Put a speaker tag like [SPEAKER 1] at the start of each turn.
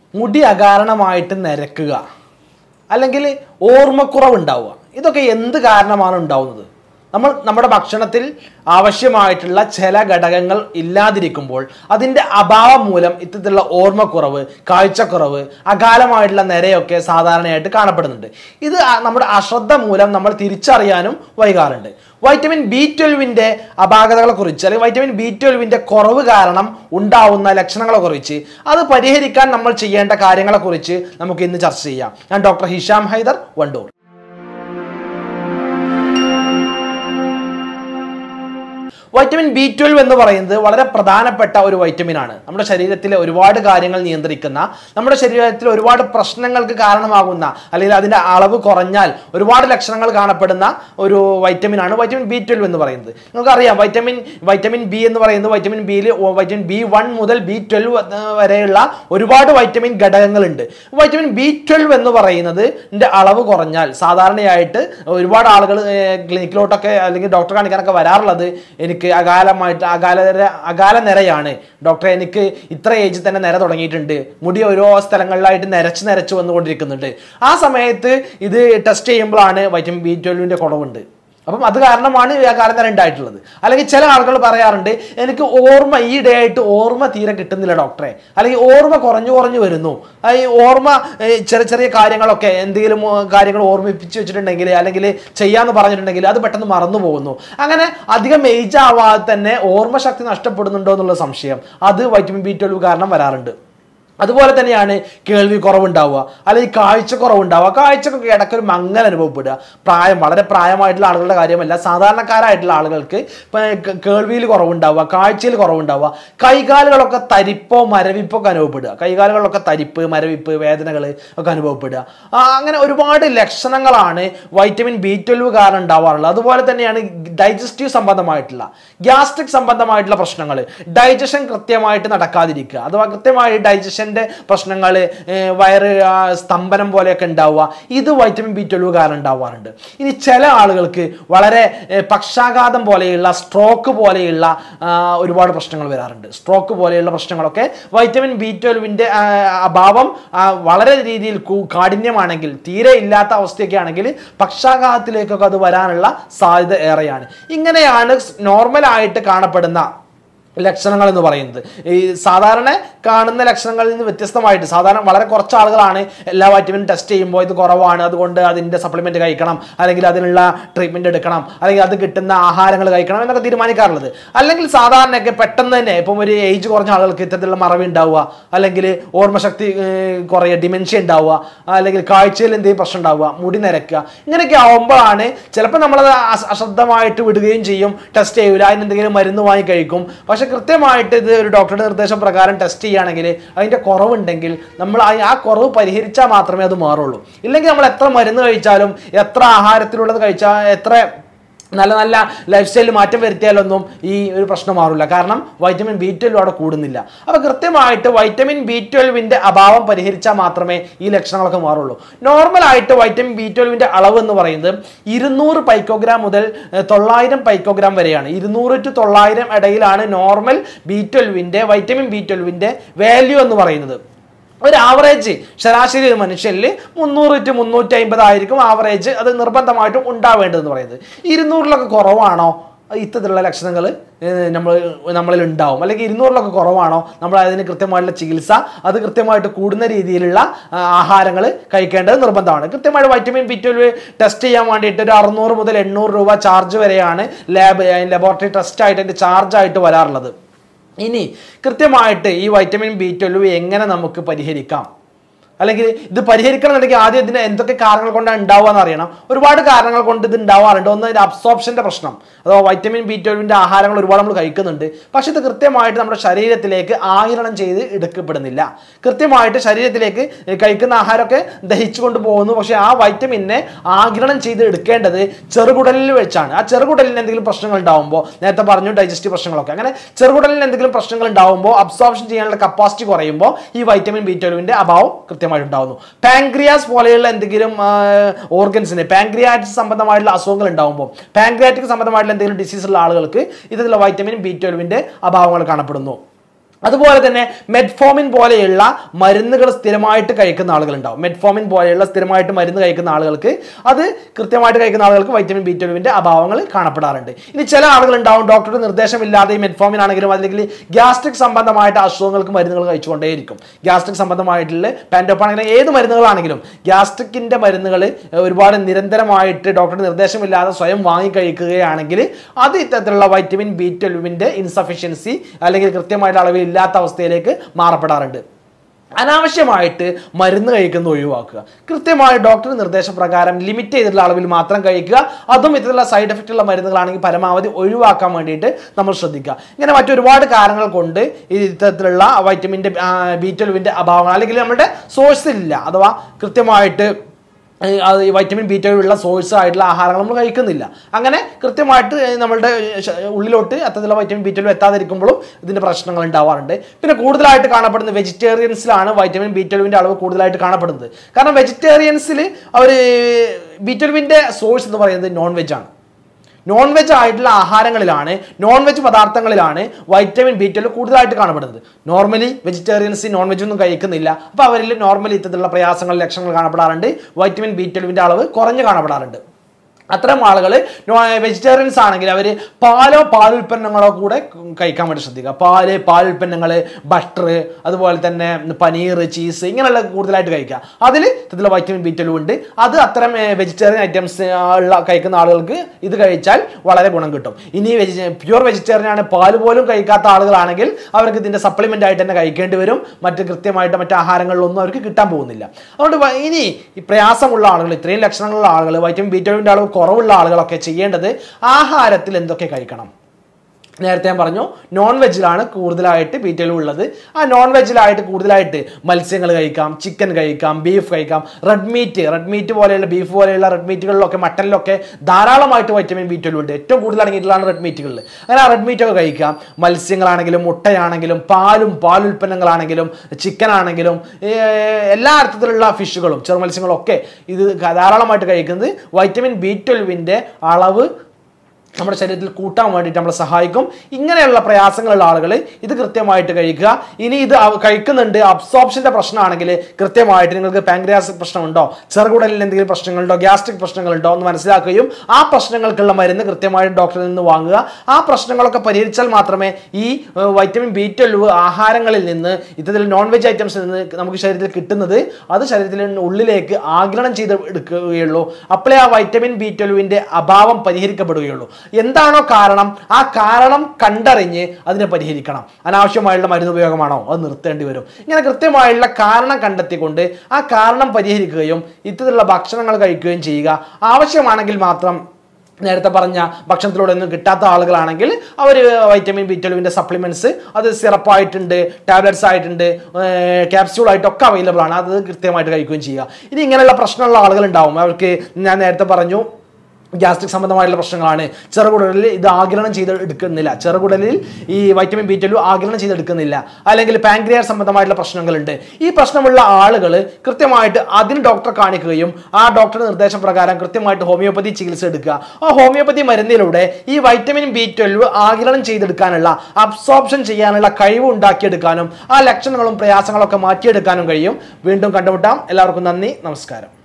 [SPEAKER 1] മുടി അകാരണമായിട്ട് നിരക്കുക അല്ലെങ്കിൽ ഓർമ്മക്കുറവ് ഉണ്ടാവുക ഇതൊക്കെ എന്ത് കാരണമാണ് ഉണ്ടാവുന്നത് നമ്മൾ നമ്മുടെ ഭക്ഷണത്തിൽ ആവശ്യമായിട്ടുള്ള ചില ഘടകങ്ങൾ ഇല്ലാതിരിക്കുമ്പോൾ അതിൻ്റെ അഭാവം മൂലം ഇത്തരത്തിലുള്ള ഓർമ്മക്കുറവ് കാഴ്ചക്കുറവ് അകാലമായിട്ടുള്ള നിരയൊക്കെ സാധാരണയായിട്ട് കാണപ്പെടുന്നുണ്ട് ഇത് ആ- നമ്മുടെ അശ്രദ്ധ മൂലം നമ്മൾ തിരിച്ചറിയാനും വൈകാറുണ്ട് വൈറ്റമിൻ ബി ട്വൽവിൻ്റെ അപാകതകളെ കുറിച്ച് അല്ലെങ്കിൽ വൈറ്റമിൻ ബി ട്വൽവിൻ്റെ കുറവ് കാരണം ഉണ്ടാവുന്ന ലക്ഷണങ്ങളെ കുറിച്ച് അത് പരിഹരിക്കാൻ നമ്മൾ ചെയ്യേണ്ട കാര്യങ്ങളെ കുറിച്ച് നമുക്ക് ഇന്ന് ചർച്ച ചെയ്യാം ഞാൻ doctor Hisham Haider Wandoor vitamin B twelve എന്ന് പറയുന്നത് വളരെ പ്രധാനപ്പെട്ട ഒരു വൈറ്റമിൻ ആണ് നമ്മുടെ ശരീരത്തിലെ ഒരുപാട് കാര്യങ്ങൾ നിയന്ത്രിക്കുന്ന നമ്മുടെ ശരീരത്തിൽ ഒരുപാട് പ്രശ്നങ്ങൾക്ക് കാരണമാകുന്ന അല്ലെങ്കിൽ അതിന്റെ അളവ് കുറഞ്ഞാൽ ഒരുപാട് ലക്ഷണങ്ങൾ കാണപ്പെടുന്ന ഒരു വൈറ്റമിൻ ആണ് വൈറ്റമിൻ ബി ട്വൽവ് എന്ന് പറയുന്നത് നമുക്കറിയാം വൈറ്റമിൻ വൈറ്റമിൻ ബി എന്ന് പറയുന്നത് വൈറ്റമിൻ ബിയിൽ വൈറ്റമിൻ ബി വൺ മുതൽ ബി ട്വൽവ് വരെയുള്ള ഒരുപാട് വൈറ്റമിൻ ഘടകങ്ങളുണ്ട് വൈറ്റമിൻ ബി ട്വൽവ് എന്ന് പറയുന്നത് ന്റെ അളവ് കുറഞ്ഞാൽ സാധാരണയായിട്ട് ഒരുപാട് ആളുകൾ ക്ലിനിക്കിലോട്ടൊക്കെ അല്ലെങ്കിൽ ഡോക്ടറെ കാണിക്കാനൊക്കെ വരാറുള്ളത് എനിക്ക് അകാലമായിട്ട് അകാല അകാല നിരയാണ് ഡോക്ടറെ എനിക്ക് ഇത്ര ഏജിൽ തന്നെ നിര തുടങ്ങിയിട്ടുണ്ട് മുടി ഓരോ സ്ഥലങ്ങളിലായിട്ട് നിരച്ച് നിരച്ച് വന്നുകൊണ്ടിരിക്കുന്നുണ്ട് ആ സമയത്ത് ഇത് ടെസ്റ്റ് ചെയ്യുമ്പോഴാണ് വൈറ്റമിൻ ബി ട്വൽവിൻ്റെ കുറവുണ്ട് അപ്പം അത് കാരണമാണ് ഈ അകാല നിര ഉണ്ടായിട്ടുള്ളത് അല്ലെങ്കിൽ ചില ആളുകൾ പറയാറുണ്ട് എനിക്ക് ഓർമ്മ ഈ ഡേ ആയിട്ട് ഓർമ്മ തീരെ കിട്ടുന്നില്ല ഡോക്ടറെ അല്ലെങ്കിൽ ഓർമ്മ കുറഞ്ഞു കുറഞ്ഞു വരുന്നു ആ ഈ ഓർമ്മ ഏ, ചെറിയ ചെറിയ കാര്യങ്ങളൊക്കെ എന്തെങ്കിലും ഓ, കാര്യങ്ങൾ ഓർമ്മിപ്പിച്ച് വെച്ചിട്ടുണ്ടെങ്കിൽ അല്ലെങ്കിൽ ചെയ്യാന്ന് പറഞ്ഞിട്ടുണ്ടെങ്കിൽ അത് പെട്ടെന്ന് മറന്നു പോകുന്നു അങ്ങനെ അധികം ഏജ് ആവാതെ തന്നെ ഓർമ്മശക്തി നഷ്ടപ്പെടുന്നുണ്ടോ എന്നുള്ള സംശയം അത് വൈറ്റമിൻ ബി ട്വൽവ് കാരണം വരാറുണ്ട് അതുപോലെ തന്നെയാണ് കേൾവി കുറവുണ്ടാവുക അല്ലെങ്കിൽ കാഴ്ച കുറവുണ്ടാവുക കാഴ്ചക്കൊക്കെ ഇടയ്ക്കൊരു മങ്ങൽ അനുഭവപ്പെടുക പ്രായം വളരെ പ്രായമായിട്ടുള്ള ആളുകളുടെ കാര്യമല്ല സാധാരണക്കാരായിട്ടുള്ള ആളുകൾക്ക് ഇപ്പം കേ- കേൾവിയിൽ കുറവുണ്ടാവുക കാഴ്ചയിൽ കുറവുണ്ടാവുക കൈകാലുകളൊക്കെ തരിപ്പോ മരവിപ്പോ ഒക്കെ അനുഭവപ്പെടുക കൈകാലുകളിലൊക്കെ തരിപ്പ് മരവിപ്പ് വേദനകൾ ഒക്കെ അനുഭവപ്പെടുക ആ, അങ്ങനെ ഒരുപാട് ലക്ഷണങ്ങളാണ് വൈറ്റമിൻ ബി ട്വൽവ് കാരണം ഉണ്ടാവാറുള്ളത് അതുപോലെ തന്നെയാണ് ഡൈജസ്റ്റീവ് സംബന്ധമായിട്ടുള്ള ഗ്യാസ്ട്രിക് സംബന്ധമായിട്ടുള്ള പ്രശ്നങ്ങൾ ഡൈജഷൻ കൃത്യമായിട്ട് നടക്കാതിരിക്കുക അഥവാ കൃത്യമായി ഡൈജഷന്റെ പ്രശ്നങ്ങൾ വയറ് ആ, സ്തംഭനം പോലെയൊക്കെ ഉണ്ടാവുക ഇത് വൈറ്റമിൻ ബി ട്വൽവ് കാരണം ഉണ്ടാവാറുണ്ട് ഇനി ചില ആളുകൾക്ക് വളരെ ഏ, പക്ഷാഘാതം പോലെയുള്ള സ്ട്രോക്ക് പോലെയുള്ള ആ, ഒരുപാട് പ്രശ്നങ്ങൾ വരാറുണ്ട് സ്ട്രോക്ക് പോലെയുള്ള പ്രശ്നങ്ങളൊക്കെ വൈറ്റമിൻ ബി ട്വൽവിൻ്റെ അഭാവം ആ, വളരെ രീതിയിൽ കൂ- കാഠിന്യമാണെങ്കിൽ തീരെ ഇല്ലാത്ത അവസ്ഥയൊക്കെ ആണെങ്കിൽ പക്ഷാഘാതത്തിലേക്കൊക്കെ അത് വരാനുള്ള സാധ്യത ഏറെയാണ് ഇങ്ങനെയാണ് നോർമലായിട്ട് കാണപ്പെടുന്ന ലക്ഷണങ്ങൾ എന്ന് പറയുന്നത് ഈ സാധാരണ കാണുന്ന ലക്ഷണങ്ങളിൽ നിന്ന് വ്യത്യസ്തമായിട്ട് സാധാരണ വളരെ കുറച്ച് ആളുകളാണ് എല്ലാ വൈറ്റമിനും ടെസ്റ്റ് ചെയ്യുമ്പോൾ ഇത് കുറവാണ് അതുകൊണ്ട് അതിൻ്റെ സപ്ലിമെൻറ്റ് കഴിക്കണം അല്ലെങ്കിൽ അതിനുള്ള ട്രീറ്റ്മെൻറ്റ് എടുക്കണം അല്ലെങ്കിൽ അത് കിട്ടുന്ന ആഹാരങ്ങൾ കഴിക്കണം എന്നൊക്കെ തീരുമാനിക്കാറുള്ളത് അല്ലെങ്കിൽ സാധാരണയൊക്കെ പെട്ടെന്ന് തന്നെ ഇപ്പം ഒരു ഏജ് കുറഞ്ഞ ആളുകൾക്ക് ഇത്തരത്തിലുള്ള മറവി ഉണ്ടാവുക അല്ലെങ്കിൽ ഓർമ്മശക്തി ഏഹ്, കുറയുക ഡിമെൻഷ്യ ഉണ്ടാവുക അല്ലെങ്കിൽ കാഴ്ചയിൽ എന്തെങ്കിലും പ്രശ്നം ഉണ്ടാവുക മുടി നിരക്കുക ഇങ്ങനെയൊക്കെ ആവുമ്പോഴാണ് ചിലപ്പോൾ നമ്മളത് അശ- അശ്രദ്ധമായിട്ട് വിടുകയും ചെയ്യും ടെസ്റ്റ് ചെയ്യൂല അതിന് എന്തെങ്കിലും മരുന്ന് വാങ്ങി കഴിക്കും പക്ഷെ കൃത്യമായിട്ട് ഇത് ഒരു ഡോക്ടറുടെ നിർദ്ദേശം പ്രകാരം ടെസ്റ്റ് ചെയ്യുകയാണെങ്കിൽ അതിൻ്റെ കുറവുണ്ടെങ്കിൽ നമ്മൾ ആ- ആ കുറവ് പരിഹരിച്ചാൽ മാത്രമേ അത് മാറുള്ളൂ ഇല്ലെങ്കിൽ നമ്മൾ എത്ര മരുന്ന് കഴിച്ചാലും എത്ര ആഹാരത്തിലുള്ളത് കഴിച്ചാൽ എത്ര നല്ല നല്ല ലൈഫ് സ്റ്റൈലിൽ മാറ്റം വരുത്തിയാലൊന്നും ഈ ഒരു പ്രശ്നം മാറില്ല കാരണം വൈറ്റമിൻ ബി ട്വൽവ് അവിടെ കൂടുന്നില്ല അപ്പോൾ കൃത്യമായിട്ട് വൈറ്റമിൻ ബി ട്വൽവിൻ്റെ അഭാവം പരിഹരിച്ചാൽ മാത്രമേ ഈ ലക്ഷണങ്ങളൊക്കെ മാറുള്ളൂ നോർമലായിട്ട് വൈറ്റമിൻ ബി ട്വൽവിൻ്റെ അളവ് എന്ന് പറയുന്നത് ഇരുന്നൂറ് പൈക്കോഗ്രാം മുതൽ ഏഹ്, തൊള്ളായിരം പൈക്കോഗ്രാം വരെയാണ് ഇരുന്നൂറ് ടു തൊള്ളായിരം ഇടയിലാണ് നോർമൽ ബി ട്വൽവിൻ്റെ വൈറ്റമിൻ ബി ട്വൽവിൻ്റെ വാല്യൂ എന്ന് പറയുന്നത് ഒരു ആവറേജ് ശരാശരി ഒരു മനുഷ്യനിൽ മുന്നൂറ് ടു മുന്നൂറ്റി അമ്പത് ആയിരിക്കും ആവറേജ് അത് നിർബന്ധമായിട്ടും ഉണ്ടാവേണ്ടതെന്ന് പറയുന്നത് ഇരുന്നൂറിലൊക്കെ കുറവാണോ ഇത്തരത്തിലുള്ള ലക്ഷണങ്ങൾ നമ്മൾ നമ്മളിൽ ഉണ്ടാവും അല്ലെങ്കിൽ ഇരുന്നൂറിലൊക്കെ കുറവാണോ നമ്മൾ അതിന് കൃത്യമായിട്ടുള്ള ചികിത്സ അത് കൃത്യമായിട്ട് കൂടുന്ന രീതിയിലുള്ള ആഹാരങ്ങൾ കഴിക്കേണ്ടത് നിർബന്ധമാണ് കൃത്യമായിട്ട് വൈറ്റമിൻ ബി ട്വൽവ് ടെസ്റ്റ് ചെയ്യാൻ വേണ്ടിയിട്ട് ഒരു അറുന്നൂറ് മുതൽ എണ്ണൂറ് രൂപ ചാർജ് വരെയാണ് ലാബ് ലബോറട്ടറി ടെസ്റ്റ് ആയിട്ട് അതിൻ്റെ ചാർജ് ആയിട്ട് വരാറുള്ളത് ഇനി കൃത്യമായിട്ട് ഈ വൈറ്റമിൻ ബി ട്വൽവ് എങ്ങനെ നമുക്ക് പരിഹരിക്കാം അല്ലെങ്കിൽ ഇത് പരിഹരിക്കണം എന്നുണ്ടെങ്കിൽ ആദ്യം ഇതിന് എന്തൊക്കെ കാരണങ്ങൾ കൊണ്ടാണ് ഉണ്ടാവുക എന്ന് അറിയണം ഒരുപാട് കാരണങ്ങൾ കൊണ്ട് ഇത് ഉണ്ടാവാറുണ്ട് ഒന്ന് ഇതിന്റെ അബ്സോർപ്ഷന്റെ പ്രശ്നം അഥവാ വൈറ്റമിൻ ബി ട്വൽവിന്റെ ആഹാരങ്ങൾ ഒരുപാട് നമ്മൾ കഴിക്കുന്നുണ്ട് പക്ഷെ ഇത് കൃത്യമായിട്ട് നമ്മുടെ ശരീരത്തിലേക്ക് ആകിരണം ചെയ്ത് എടുക്കപ്പെടുന്നില്ല കൃത്യമായിട്ട് ശരീരത്തിലേക്ക് കഴിക്കുന്ന ആഹാരമൊക്കെ ദഹിച്ചുകൊണ്ട് പോകുന്നു പക്ഷെ ആ വൈറ്റമിനെ ആകിരണം ചെയ്ത് എടുക്കേണ്ടത് ചെറുകുടലിൽ വെച്ചാണ് ആ ചെറുകുടലിന് എന്തെങ്കിലും പ്രശ്നങ്ങൾ ഉണ്ടാവുമ്പോൾ നേരത്തെ പറഞ്ഞു ഡൈജസ്റ്റീവ് പ്രശ്നങ്ങളൊക്കെ അങ്ങനെ ചെറുകുടലിന് എന്തെങ്കിലും പ്രശ്നങ്ങൾ ഉണ്ടാവുമ്പോൾ അബ്സോർപ്ഷൻ ചെയ്യാനുള്ള കപ്പാസിറ്റി കുറയുമ്പോൾ ഈ വൈറ്റമിൻ ബി ട്വൽവിന്റെ അഭാവം കൃത്യമായിട്ട് ഉണ്ടാവുന്നു പാങ്ക്രിയാസ് പോലെയുള്ള എന്തെങ്കിലും ഓർഗൻസിന് പാങ്ക്രിയാറ്റിസ് സംബന്ധമായിട്ടുള്ള അസുഖങ്ങൾ ഉണ്ടാവുമ്പോൾ പാങ്ക്രിയാറ്റിക് സംബന്ധമായിട്ടുള്ള എന്തെങ്കിലും ഡിസീസ് ഉള്ള ആളുകൾക്ക് ഇതിലുള്ള വൈറ്റമിൻ ബി ട്വൽവിന്റെ അഭാവങ്ങൾ കാണപ്പെടുന്നു അതുപോലെ തന്നെ മെറ്റ്ഫോമിൻ പോലെയുള്ള മരുന്നുകൾ സ്ഥിരമായിട്ട് കഴിക്കുന്ന ആളുകളുണ്ടാവും മെറ്റ്ഫോമിൻ പോലെയുള്ള സ്ഥിരമായിട്ട് മരുന്ന് കഴിക്കുന്ന ആളുകൾക്ക് അത് കൃത്യമായിട്ട് കഴിക്കുന്ന ആളുകൾക്ക് വൈറ്റമിൻ ബി ട്വൽവിൻ്റെ അഭാവങ്ങൾ കാണപ്പെടാറുണ്ട് ഇനി ചില ആളുകളുണ്ടാവും ഡോക്ടറുടെ നിർദ്ദേശമില്ലാതെ ഈ മെറ്റ്ഫോമിൻ ആണെങ്കിലും അല്ലെങ്കിൽ ഗ്യാസ്ട്രിക് സംബന്ധമായിട്ട് അസുഖങ്ങൾക്ക് മരുന്നുകൾ കഴിച്ചുകൊണ്ടേയിരിക്കും ഗ്യാസ്ട്രിക് സംബന്ധമായിട്ടുള്ള പാൻറ്റോപ്പ് ആണെങ്കിലും ഏത് മരുന്നുകളാണെങ്കിലും ഗ്യാസ്ട്രിക്കിൻ്റെ മരുന്നുകൾ ഒരുപാട് നിരന്തരമായിട്ട് ഡോക്ടറുടെ നിർദ്ദേശമില്ലാതെ സ്വയം വാങ്ങി കഴിക്കുകയാണെങ്കിൽ അത് ഇത്തരത്തിലുള്ള വൈറ്റമിൻ ബി ട്വൽവിൻ്റെ ഇൻസഫിഷ്യൻസി അല്ലെങ്കിൽ കൃത്യമായിട്ട് അളവിൽ ഇല്ലാത്ത അവസ്ഥയിലേക്ക് മാറപ്പെടാറുണ്ട് അനാവശ്യമായിട്ട് മരുന്ന് കഴിക്കുന്നത് ഒഴിവാക്കുക കൃത്യമായ ഡോക്ടർ നിർദ്ദേശപ്രകാരം ലിമിറ്റ് ചെയ്തിട്ടുള്ള അളവിൽ മാത്രം കഴിക്കുക അതും ഇത്തരത്തിലുള്ള സൈഡ് എഫക്റ്റ് ഉള്ള മരുന്നുകളാണെങ്കിൽ പരമാവധി ഒഴിവാക്കാൻ വേണ്ടിയിട്ട് നമ്മൾ ശ്രദ്ധിക്കുക ഇങ്ങനെ മറ്റൊരുപാട് കാരണങ്ങൾ കൊണ്ട് ഈ ഇത്തരത്തിലുള്ള വൈറ്റമിൻ്റെ ബി ട്വൽവിൻ്റെ അഭാവങ്ങൾ അല്ലെങ്കിൽ നമ്മുടെ സോഴ്സിലില്ല അഥവാ കൃത്യമായിട്ട് ഈ അത് ഈ വൈറ്റമിൻ ബി ഉള്ള സോഴ്സ് ആയിട്ടുള്ള ആഹാരങ്ങൾ നമ്മൾ കഴിക്കുന്നില്ല അങ്ങനെ കൃത്യമായിട്ട് നമ്മളുടെ ശ- ഉള്ളിലോട്ട് അത്തരത്തിലുള്ള വൈറ്റമിൻ ബി ട്വൽവ് എത്താതിരിക്കുമ്പോഴും ഇതിൻ്റെ പ്രശ്നങ്ങൾ ഉണ്ടാവാറുണ്ട് പിന്നെ കൂടുതലായിട്ട് കാണപ്പെടുന്നത് വെജിറ്റേറിയൻസിലാണ് വൈറ്റമിൻ ബി ട്വൽവിൻ്റെ അളവ് കൂടുതലായിട്ട് കാണപ്പെടുന്നത് കാരണം വെജിറ്റേറിയൻസിൽ അവർ ബി ട്വൽവിൻ്റെ സോഴ്സ് എന്ന് പറയുന്നത് നോൺ വെജ് ആണ് നോൺ വെജ് ആയിട്ടുള്ള ആഹാരങ്ങളിലാണ് നോൺ വെജ് പദാർത്ഥങ്ങളിലാണ് വൈറ്റമിൻ ബി ട്വൽവ് കൂടുതലായിട്ട് കാണപ്പെടുന്നത് നോർമലി വെജിറ്റേറിയൻസ് നോൺ വെജ് ഒന്നും കഴിക്കുന്നില്ല അപ്പോൾ അവരിൽ നോർമലി ഇത്തരത്തിലുള്ള പ്രയാസങ്ങൾ ലക്ഷണങ്ങൾ കാണപ്പെടാറുണ്ട് വൈറ്റമിൻ ബി ട്വൽവിൻ്റെ അളവ് കുറഞ്ഞ് കാണപ്പെടാറുണ്ട് അത്തരം ആളുകൾ വെജിറ്റേറിയൻസ് ആണെങ്കിൽ അവർ പാലോ പാലുൽപ്പന്നങ്ങളോ കൂടെ കഴിക്കാൻ വേണ്ടി ശ്രദ്ധിക്കുക പാല് പാലുൽപ്പന്നങ്ങൾ ബട്ടർ അതുപോലെ തന്നെ പനീർ ചീസ് ഇങ്ങനെയുള്ള കൂടുതലായിട്ട് കഴിക്കുക അതിൽ ഇതിൽ വൈറ്റമിൻ ബി ട്വൽവ് ഉണ്ട് അത് അത്തരം വെജിറ്റേറിയൻ ഐറ്റംസ് ഉള്ള കഴിക്കുന്ന ആളുകൾക്ക് ഇത് കഴിച്ചാൽ വളരെ ഗുണം കിട്ടും ഇനി വെജി പ്യുവർ വെജിറ്റേറിയൻ ആണ് പാല് പോലും കഴിക്കാത്ത ആളുകളാണെങ്കിൽ അവർക്ക് ഇതിൻ്റെ സപ്ലിമെൻ്റ് ആയിട്ട് തന്നെ കഴിക്കേണ്ടി വരും മറ്റ് കൃത്യമായിട്ട് മറ്റ് ആഹാരങ്ങളിലൊന്നും അവർക്ക് കിട്ടാൻ പോകുന്നില്ല അതുകൊണ്ട് വ- ഇനി ഈ പ്രയാസമുള്ള ആളുകൾ ഇത്രയും ലക്ഷണങ്ങളുള്ള ആളുകൾ വൈറ്റമിൻ ബി ട്വൽവിൻ്റെ അളവ് കുറവുള്ള ആളുകളൊക്കെ ചെയ്യേണ്ടത് ആഹാരത്തിൽ എന്തൊക്കെ കഴിക്കണം നേരത്തെ ഞാൻ പറഞ്ഞു നോൺ വെജിലാണ് കൂടുതലായിട്ട് ബീറ്റലും ഉള്ളത് ആ നോൺ വെജിലായിട്ട് കൂടുതലായിട്ട് മത്സ്യങ്ങൾ കഴിക്കാം ചിക്കൻ കഴിക്കാം ബീഫ് കഴിക്കാം റെഡ് മീറ്റ് റെഡ് മീറ്റ് പോലെയുള്ള ബീഫ് പോലെയുള്ള റെഡ് മീറ്റുകളിലൊക്കെ മട്ടനിലൊക്കെ ധാരാളമായിട്ട് വൈറ്റമിൻ ബി ട്വൽവ് ഉണ്ട് ഏറ്റവും കൂടുതൽ അടങ്ങിയിട്ടുള്ളതാണ് റെഡ് മീറ്റുകളിൽ അങ്ങനെ ആ റെഡ് മീറ്റ് ഒക്കെ കഴിക്കാം മത്സ്യങ്ങളാണെങ്കിലും മുട്ടയാണെങ്കിലും പാലും പാലുൽപ്പന്നങ്ങളാണെങ്കിലും ചിക്കൻ ആണെങ്കിലും എല്ലാ അർത്ഥത്തിലുള്ള ഫിഷുകളും ചെറു മത്സ്യങ്ങളും ഒക്കെ ഇത് ധാരാളമായിട്ട് കഴിക്കുന്നത് വൈറ്റമിൻ ബി ട്വൽവിൻ്റെ അളവ് നമ്മുടെ ശരീരത്തിൽ കൂട്ടാൻ വേണ്ടിയിട്ട് നമ്മളെ സഹായിക്കും ഇങ്ങനെയുള്ള പ്രയാസങ്ങളുള്ള ആളുകൾ ഇത് കൃത്യമായിട്ട് കഴിക്കുക ഇനി ഇത് അവ- കഴിക്കുന്നുണ്ട് അബ്സോർപ്ഷന്റെ പ്രശ്നമാണെങ്കിൽ കൃത്യമായിട്ട് നിങ്ങൾക്ക് പാങ്ക്രിയാസ് പ്രശ്നമുണ്ടോ ചെറുകുടലിൽ എന്തെങ്കിലും പ്രശ്നങ്ങളുണ്ടോ ഗ്യാസ്ട്രിക് പ്രശ്നങ്ങളുണ്ടോ എന്ന് മനസ്സിലാക്കുകയും ആ പ്രശ്നങ്ങൾക്കുള്ള മരുന്ന് കൃത്യമായിട്ട് ഡോക്ടറിൽ നിന്ന് വാങ്ങുക ആ പ്രശ്നങ്ങളൊക്കെ പരിഹരിച്ചാൽ മാത്രമേ ഈ ഏഹ്, വൈറ്റമിൻ ബി ട്വൽവ് ആഹാരങ്ങളിൽ നിന്ന് ഇത്തരത്തിൽ നോൺ വെജ് ഐറ്റംസിൽ നിന്ന് നമുക്ക് ശരീരത്തിൽ കിട്ടുന്നത് അത് ശരീരത്തിൽ ഉള്ളിലേക്ക് ആഗിരണം ചെയ്ത് എടുക്കുകയുള്ളൂ അപ്പോഴേ ആ വൈറ്റമിൻ ബി ട്വൽവിൻ്റെ അഭാവം പരിഹരിക്കപ്പെടുകയുള്ളൂ എന്താണോ കാരണം ആ കാരണം കണ്ടറിഞ്ഞ് അതിനെ പരിഹരിക്കണം അനാവശ്യമായുള്ള മരുന്ന് ഉപയോഗമാണോ അത് നിർത്തേണ്ടി വരും ഇങ്ങനെ കൃത്യമായുള്ള കാരണം കണ്ടെത്തിക്കൊണ്ട് ആ കാരണം പരിഹരിക്കുകയും ഇത്തരത്തിലുള്ള ഭക്ഷണങ്ങൾ കഴിക്കുകയും ചെയ്യുക ആവശ്യമാണെങ്കിൽ മാത്രം നേരത്തെ പറഞ്ഞ ഭക്ഷണത്തിലൂടെ ഒന്നും കിട്ടാത്ത ആളുകളാണെങ്കിൽ അവർ വൈറ്റമിൻ ബി ട്വൽവിൻ്റെ സപ്ലിമെൻറ്റ്സ് അത് സിറപ്പായിട്ടുണ്ട് ടാബ്ലറ്റ്സ് ആയിട്ടുണ്ട് ക്യാപ്സ്യൂൾ ആയിട്ടൊക്കെ അവൈലബിൾ ആണ് അത് കൃത്യമായിട്ട് കഴിക്കുകയും ചെയ്യുക ഇനി ഇങ്ങനെയുള്ള പ്രശ്നമുള്ള ആളുകളുണ്ടാവും അവർക്ക് ഞാൻ നേരത്തെ പറഞ്ഞു ഗ്യാസ്ട്രിക് സംബന്ധമായിട്ടുള്ള പ്രശ്നങ്ങളാണ് ചെറുകുടലിൽ ഇത് ആഗിരണം ചെയ്ത് എടുക്കുന്നില്ല ചെറുകുടലിൽ ഈ വൈറ്റമിൻ ബി ട്വൽവ് ആഗിരണം ചെയ്തെടുക്കുന്നില്ല അല്ലെങ്കിൽ പാങ്ക്രിയാർ സംബന്ധമായിട്ടുള്ള പ്രശ്നങ്ങളുണ്ട് ഈ പ്രശ്നമുള്ള ആളുകൾ കൃത്യമായിട്ട് അതിന് ഡോക്ടറെ കാണിക്കുകയും ആ ഡോക്ടറുടെ നിർദ്ദേശപ്രകാരം കൃത്യമായിട്ട് ഹോമിയോപ്പതി ചികിത്സ എടുക്കുക ആ ഹോമിയോപ്പതി മരുന്നിലൂടെ ഈ വൈറ്റമിൻ ബി ട്വൽവ് ആഗിരണം ചെയ്തെടുക്കാനുള്ള അബ്സോർപ്ഷൻ ചെയ്യാനുള്ള കഴിവ് ഉണ്ടാക്കിയെടുക്കാനും ആ ലക്ഷണങ്ങളും പ്രയാസങ്ങളൊക്കെ മാറ്റിയെടുക്കാനും കഴിയും വീണ്ടും കണ്ടുമുട്ടാം എല്ലാവർക്കും നന്ദി നമസ്കാരം